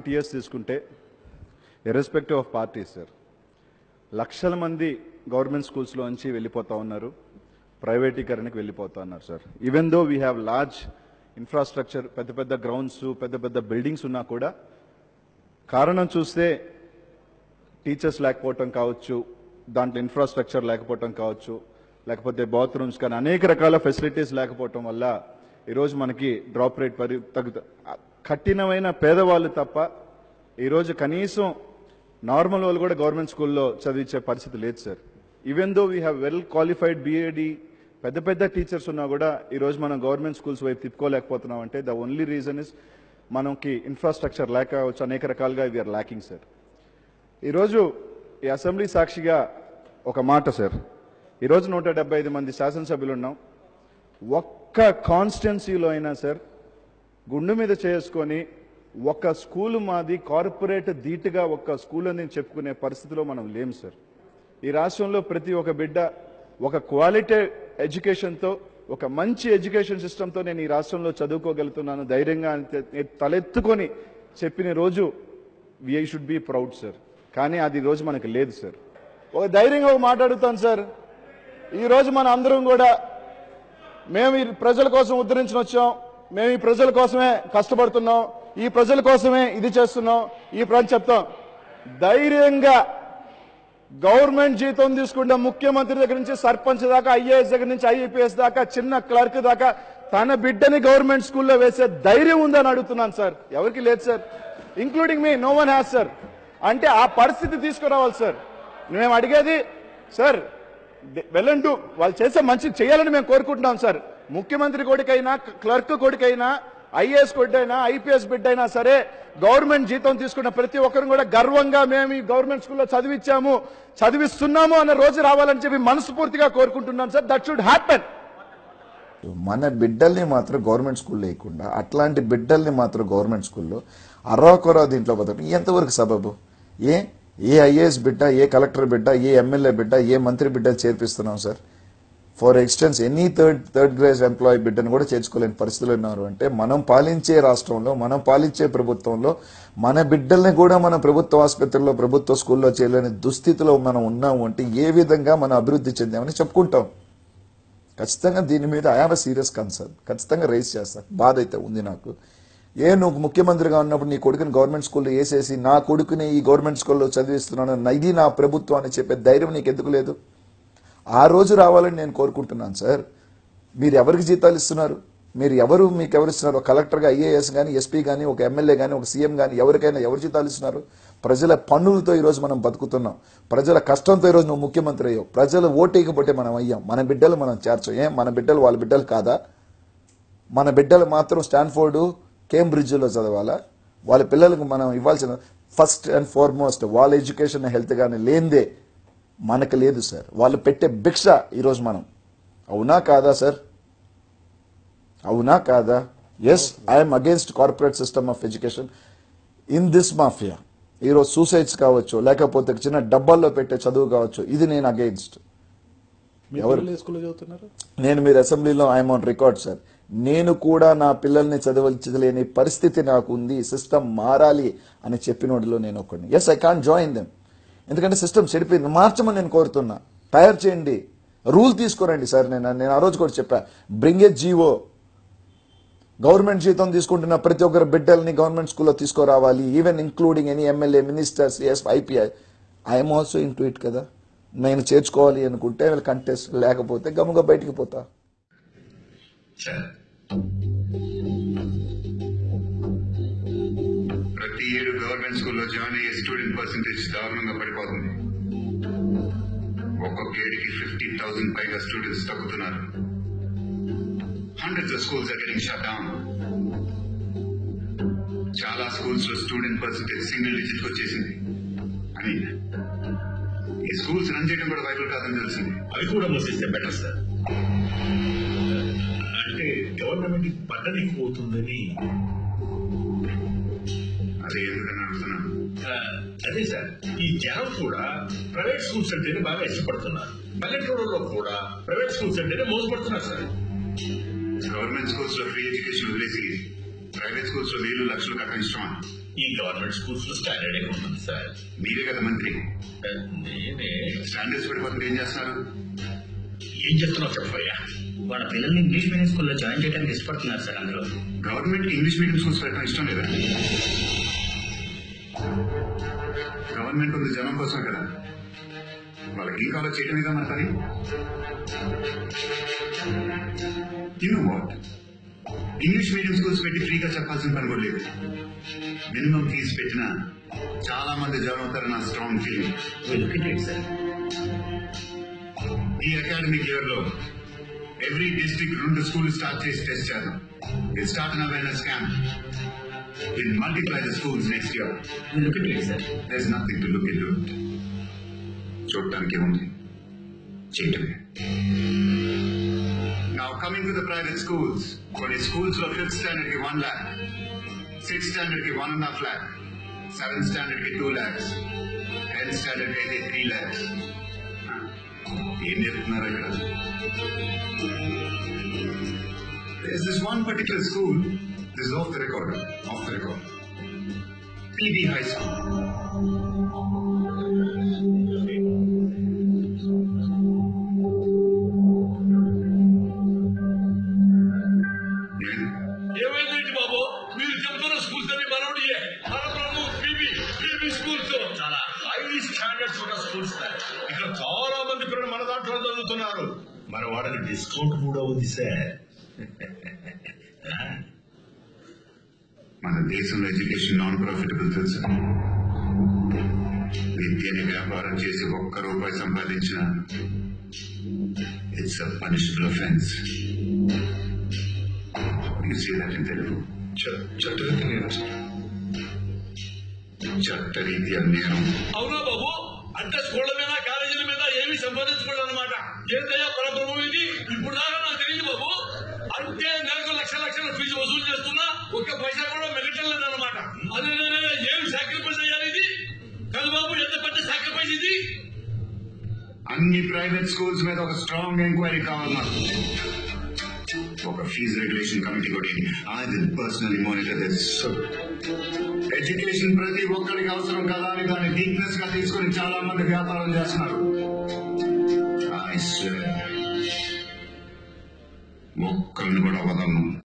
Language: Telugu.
ట్వంటీ ఇయర్స్ తీసుకుంటే ఇర్రెస్పెక్టివ్ ఆఫ్ పార్టీస్ సార్ లక్షల మంది గవర్నమెంట్ స్కూల్స్లో నుంచి వెళ్ళిపోతా ఉన్నారు ప్రైవేటీకరణకి వెళ్ళిపోతా ఉన్నారు sir even though we have large infrastructure పెద్ద పెద్ద గ్రౌండ్స్ పెద్ద పెద్ద బిల్డింగ్స్ ఉన్నా కూడా కారణం చూస్తే టీచర్స్ లేకపోవటం కావచ్చు దాంట్లో ఇన్ఫ్రాస్ట్రక్చర్ లేకపోవటం కావచ్చు లేకపోతే బాత్రూమ్స్ కానీ అనేక రకాల ఫెసిలిటీస్ లేకపోవటం వల్ల ఈరోజు మనకి డ్రాప్ రేట్ పరి తగ్గుతా కఠినమైన పేదవాళ్ళు తప్ప ఈరోజు కనీసం నార్మల్ వాళ్ళు కూడా గవర్నమెంట్ స్కూల్లో చదివించే పరిస్థితి లేదు sir even though we have well qualified BEd పెద్ద పెద్ద టీచర్స్ ఉన్నా కూడా ఈరోజు మనం గవర్నమెంట్ స్కూల్స్ వైపు తిప్పుకోలేకపోతున్నాం అంటే ద ఓన్లీ రీజన్ ఇస్ మనకి ఇన్ఫ్రాస్ట్రక్చర్ లేక కావచ్చు అనేక రకాలుగా వీఆర్ ల్యాకింగ్ సార్ ఈరోజు ఈ అసెంబ్లీ సాక్షిగా ఒక మాట సార్ ఈరోజు నూట డెబ్బై ఐదు మంది శాసనసభ్యులు ఉన్నాం ఒక్క కాన్స్టిట్యున్సీలో అయినా సార్ గుండు మీద చేసుకొని ఒక స్కూల్ మాది కార్పొరేట్ ధీటుగా ఒక స్కూల్ అని చెప్పుకునే పరిస్థితిలో మనం లేము సార్ ఈ రాష్ట్రంలో ప్రతి ఒక్క బిడ్డ ఒక క్వాలిటీ ఎడ్యుకేషన్తో ఒక మంచి ఎడ్యుకేషన్ సిస్టంతో నేను ఈ రాష్ట్రంలో చదువుకోగలుగుతున్నాను ధైర్యంగా అని తె- తలెత్తుకొని చెప్పిన రోజు we should be proud sir కానీ అది ఈ రోజు మనకు లేదు సార్ ఒక ధైర్యంగా ఒక మాట్లాడుతాను సార్ ఈ రోజు మన అందరం కూడా మేము ఈ ప్రజల కోసం ఉద్ధరించిన వచ్చాం మేము ఈ ప్రజల కోసమే కష్టపడుతున్నాం ఈ ప్రజల కోసమే ఇది చేస్తున్నాం ఈ ప్రజలు చెప్తాం ధైర్యంగా గవర్నమెంట్ జీతం తీసుకుంటే ముఖ్యమంత్రి దగ్గర నుంచి సర్పంచ్ దాకా ఐఏఎస్ దగ్గర నుంచి ఐఏపీఎస్ దాకా చిన్న క్లర్క్ దాకా తన బిడ్డని గవర్నమెంట్ స్కూల్లో వేసే ధైర్యం ఉందని అడుగుతున్నాను సార్ ఎవరికి లేదు sir including me no one has sir అంటే ఆ పరిస్థితి తీసుకురావాలి సార్ మేము అడిగేది సార్ వెళ్ళండు వాళ్ళు చేసే మంచి చేయాలని మేము కోరుకుంటున్నాం సార్ ముఖ్యమంత్రి కొడుకైనా క్లర్క్ కొడుకైనా ఐఏఎస్ కొడుకైనా ఐపీఎస్ బిడ్డ అయినా సరే గవర్నమెంట్ జీతం తీసుకున్న ప్రతి ఒక్కరు కూడా గర్వంగా మేము ఈ గవర్నమెంట్ స్కూల్లో చదివించాము చదివిస్తున్నాము అన్న రోజు రావాలని చెప్పి మనస్ఫూర్తిగా కోరుకుంటున్నాం సార్ దట్ షుడ్ హ్యాపెన్ మన బిడ్డల్ని మాత్రం గవర్నమెంట్ స్కూల్లో వేయకుండా అట్లాంటి బిడ్డల్ని మాత్రం గవర్నమెంట్ స్కూల్లో అర్రాకొరా దీంట్లో బతకడం ఎంతవరకు సబబు ఏ ఏ ఐఏఎస్ బిడ్డ ఏ కలెక్టర్ బిడ్డ ఏ ఎమ్మెల్యే బిడ్డ ఏ మంత్రి బిడ్డ చేర్పిస్తున్నాం sir for instance any third third grade employee బిడ్డను కూడా చేర్చుకోలేని పరిస్థితులు ఉన్నారు అంటే మనం పాలించే రాష్ట్రంలో మనం పాలించే ప్రభుత్వంలో మన బిడ్డల్ని కూడా మన ప్రభుత్వ ఆసుపత్రుల్లో ప్రభుత్వ స్కూల్లో చేయలేని దుస్థితిలో మనం ఉన్నాము అంటే ఏ విధంగా మనం అభివృద్ధి చెందామని చెప్పుకుంటాం ఖచ్చితంగా దీని మీద ఐఆమ్ సీరియస్ కన్సర్న్ ఖచ్చితంగా రైజ్ చేస్తాను బాధ అయితే ఉంది నాకు ఏ నువ్వు ముఖ్యమంత్రిగా ఉన్నప్పుడు నీ కొడుకుని గవర్నమెంట్ స్కూల్లో వేసేసి నా కొడుకుని ఈ గవర్నమెంట్ స్కూల్లో చదివిస్తున్నాను నా- ఇది నా ప్రభుత్వం అని చెప్పే ధైర్యం నీకు ఎందుకు లేదు ఆ రోజు రావాలని నేను కోరుకుంటున్నాను సార్ మీరు ఎవరికి జీతాలు ఇస్తున్నారు మీరు ఎవరు మీకు ఎవరు ఇస్తున్నారు ఒక కలెక్టర్గా ఐఏఎస్ కానీ ఎస్పీ కానీ ఒక ఎమ్మెల్యే కానీ ఒక సీఎం కానీ ఎవరికైనా ఎవరు జీతాలు ఇస్తున్నారు ప్రజల పన్నులతో ఈరోజు మనం బతుకుతున్నాం ప్రజల కష్టంతో ఈరోజు నువ్వు ముఖ్యమంత్రి అయ్యావు ప్రజలు ఓటేయకపోతే మనం అయ్యాం మన బిడ్డలు మనం చేర్చాం ఏం మన బిడ్డలు వాళ్ళ బిడ్డలు కాదా మన బిడ్డలు మాత్రం స్టాన్ఫోర్డ్ కేంబ్రిడ్జ్లో చదవాలా వాళ్ళ పిల్లలకు మనం ఇవ్వాల్సిన ఫస్ట్ అండ్ ఫార్మోస్ట్ వాళ్ళ ఎడ్యుకేషన్ హెల్త్ కానీ లేనిదే మనకు లేదు సార్ వాళ్ళు పెట్టే భిక్ష ఈరోజు మనం అవునా కాదా సార్ అవునా కాదా yes I'm against corporate system of education in this mafia ఈరోజు సూసైడ్స్ కావచ్చు లేకపోతే చిన్న డబ్బాల్లో పెట్టే చదువు కావచ్చు ఇది నేను అగేన్స్ట్ ఎవరు స్కూల్లో చదువుతున్నారు నేను మీరు అసెంబ్లీలో ఐఎమ్ ఆన్ రికార్డ్ సార్ నేను కూడా నా పిల్లల్ని చదవలేని పరిస్థితి నాకు ఉంది సిస్టమ్ మారాలి అని చెప్పినోడిలో నేను ఒకడిని yes I can join them ఎందుకంటే సిస్టమ్ చెడిపోయింది మార్చమని నేను కోరుతున్నా తయారు చేయండి రూల్ తీసుకురండి సార్ నేను నేను ఆ రోజు కూడా చెప్పా బ్రింగ్ ఏ జీవో గవర్నమెంట్ జీతం తీసుకుంటున్న ప్రతి ఒక్కరి బిడ్డల్ని గవర్నమెంట్ స్కూల్లో తీసుకురావాలి even including any MLA ministers yes ఐపీఐ I'm also into it కదా నేను చేర్చుకోవాలి అనుకుంటే కంటెస్ట్ లేకపోతే గమ్ముగా బయటికి పోతా సార్ ప్రతి ఏడు గవర్నమెంట్ స్కూల్లో జాయిన్ అయ్యే స్టూడెంట్ పర్సంటేజ్ దారుణంగా పడిపోతుంది ఒక్కొక్క ఏడికి ఫిఫ్టీ థౌసండ్ పైగా స్టూడెంట్స్ తగ్గుతున్నారు hundreds of schools are getting shut down చాలా స్కూల్స్ లో స్టూడెంట్ పర్సంటేజ్ సింగిల్ డిజిట్ వచ్చేసింది అని ఈ స్కూల్స్ రన్ చేయడం కూడా వైరల్ కాదని తెలిసింది అవి కూడా మూసేస్తే బెటర్ సార్ అంటే గవర్నమెంట్ బట్టలు ఎక్కువ అవుతుందని అది ఎందుకని అడుగుతున్నాను ఆ, అదే సార్ ఈ జనం కూడా ప్రైవేట్ స్కూల్స్ అంటేనే బాగా ఇష్టపడుతున్నారు పల్లెటూరులో కూడా ప్రైవేట్ స్కూల్స్ అంటేనే మోసపడుతున్నారు సార్ గవర్నమెంట్ స్కూల్స్ లో ఫ్రీ ఎడ్యుకేషన్ వదిలేసి ప్రైవేట్ స్కూల్స్ లో వేలు లక్షలు కట్టడం ఇష్టమా ఈ గవర్నమెంట్ స్కూల్స్ లో స్టాండర్డ్ ఎక్కువ ఉంటుంది సార్ మీరే కదా మంత్రి నేనే స్టాండర్డ్స్ పడిపోతుంటే ఏం చేస్తున్నారు ఏం చెప్తున్నావు చెప్పయ్యా వాళ్ళ పిల్లల్ని ఇంగ్లీష్ మీడియం స్కూల్లో జాయిన్ చేయడానికి ఇష్టపడుతున్నారు సార్ అందులో గవర్నమెంట్ కి ఇంగ్లీష్ మీడియం స్కూల్స్ పెట్టడం ఇష్టం లేదా గవర్నమెంట్ ఉంది జనం కోసం కదా వాళ్ళకి ఏం కావాలో చేయటమేగా మన పని you know what English medium schools పెట్టి ఫ్రీగా చెప్పాల్సిన పని కూడా లేదు మినిమం ఫీజు పెట్టినా చాలా మంది జనం అవుతారని నా స్ట్రాంగ్ ఫీలింగ్ వెలుకటేట్ సార్ ఈ అకాడమిక్ ఇయర్ లో ఎవ్రీ డిస్ట్రిక్ట్ రెండు స్కూల్ స్టార్ట్ చేసి టెస్ట్ చేద్దాం ఇది start an awareness camp will multiply the schools next year వెలుకటేట్ sir there's nothing to look into it. చూడటానికి ఉంది చేయటమే Now coming to the private schools, కొన్ని schools లో ఫిఫ్త్ స్టాండర్డ్ కి వన్ ల్యాక్ సిక్స్త్ స్టాండర్డ్ కి one and half lakh seventh standard కి టూ ల్యాక్స్ టెన్త్ స్టాండర్డ్ అయితే త్రీ ల్యాక్స్ ఏం చెప్తున్నారు ఇక్కడ There's this one particular school, this is off the record, off the record. PB High School. నేను ఏమైందండి బాబు మీరు చెప్తున్న స్కూల్స్ అన్ని మనోడియే మన ప్రభు పీబీ పీబీ స్కూల్స్ చాలా హై స్టాండర్డ్స్ ఉన్న స్కూల్స్ ఇక్కడ చాలా మంది పిల్లలు మన దాంట్లో చదువుతున్నారు మన వాళ్ళకి డిస్కౌంట్ కూడా ఉంది సార్ మన దేశంలో ఎడ్యుకేషన్ నాన్ ప్రాఫిటబుల్ తెలుసా విద్యని వ్యాపారం చేసి ఒక్క రూపాయి సంపాదించిన it's a punishable offence Telugu చట్టరీతి నేను చట్టరీత్యా నేరం అవునా బాబు అంటే స్కూళ్ళ మీద కాలేజీల మీద ఏమి సంపాదించుకోలేదు అనమాట ఏంటయ్యా పరబ్రహ్మం ఇది ఇప్పుడు దాకా నాకు తెలియదు బాబు అంటే నెలకు లక్ష లక్షల ఫీజు వసూలు చేస్తున్నా ఒక్క పైసా కూడా మిగటం లేదన్నమాట అదే ఏమి సాక్రిఫైస్ అయ్యారు ఇది కాదు బాబు ఎంత పెద్ద సాక్రిఫైస్ ఇది అన్ని ప్రైవేట్ స్కూల్స్ మీద ఒక స్ట్రాంగ్ ఎంక్వైరీ కావాలి నాకు ఒక ఫీజు రెగ్యులేషన్ కమిటీ కూడా I will personally monitor this education ప్రతి ఒక్కరికి అవసరం కదా అని దాన్ని వీక్నెస్ గా తీసుకొని చాలా మంది వ్యాపారం చేస్తున్నారు I swear, ఒక్కరిని కూడా వదలను